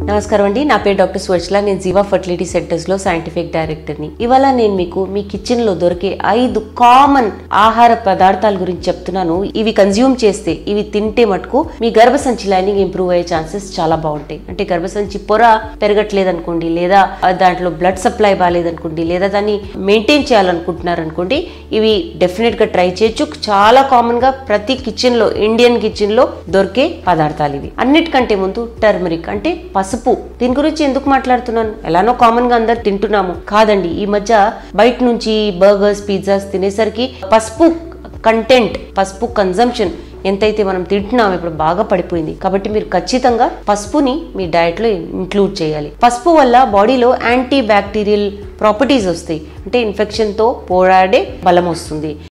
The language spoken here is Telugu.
నమస్కారం అండి నా పేరు డాక్టర్ స్వర్చల నేను జీవా ఫర్టిలిటీ సెంటర్స్ లో సైంటిఫిక్ డైరెక్టర్ని ఇవాళ నేను మీకు మీ కిచెన్ లో దొరికే ఐదు కామన్ ఆహార పదార్థాల గురించి చెప్తున్నాను ఇవి కన్జ్యూమ్ చేస్తే ఇవి తింటే మటుకు మీ గర్భసంచి లైనింగ్ ఇంప్రూవ్ అయ్యే ఛాన్సెస్ చాలా బాగుంటాయి అంటే గర్భసంచి పొర పెరగట్లేదు అనుకోండి లేదా ఆ దాంట్లో బ్లడ్ సప్లై బాగాలేదనుకోండి లేదా దాన్ని మెయింటైన్ చేయాలనుకుంటున్నారు అనుకోండి ఇవి డెఫినెట్ గా ట్రై చేయొచ్చు చాలా కామన్ గా ప్రతి కిచెన్ లో ఇండియన్ కిచెన్ లో దొరికే పదార్థాలు ఇవి అన్నిటికంటే ముందు టర్మరిక్ అంటే పసుపు దీని గురించి ఎందుకు మాట్లాడుతున్నాను ఎలానో కామన్ గా అందరు తింటున్నాము కాదండి ఈ మధ్య బయట నుంచి బర్గర్స్ పిజ్జాస్ తినేసరికి పసుపు కంటెంట్ పసుపు కన్జంప్షన్ ఎంతైతే మనం తింటున్నాం ఇప్పుడు బాగా పడిపోయింది కాబట్టి మీరు ఖచ్చితంగా పసుపుని మీ డయట్ లో ఇంక్లూడ్ చేయాలి పసుపు వల్ల బాడీలో యాంటీ బ్యాక్టీరియల్ ప్రాపర్టీస్ వస్తాయి అంటే ఇన్ఫెక్షన్ తో పోరాడే బలం వస్తుంది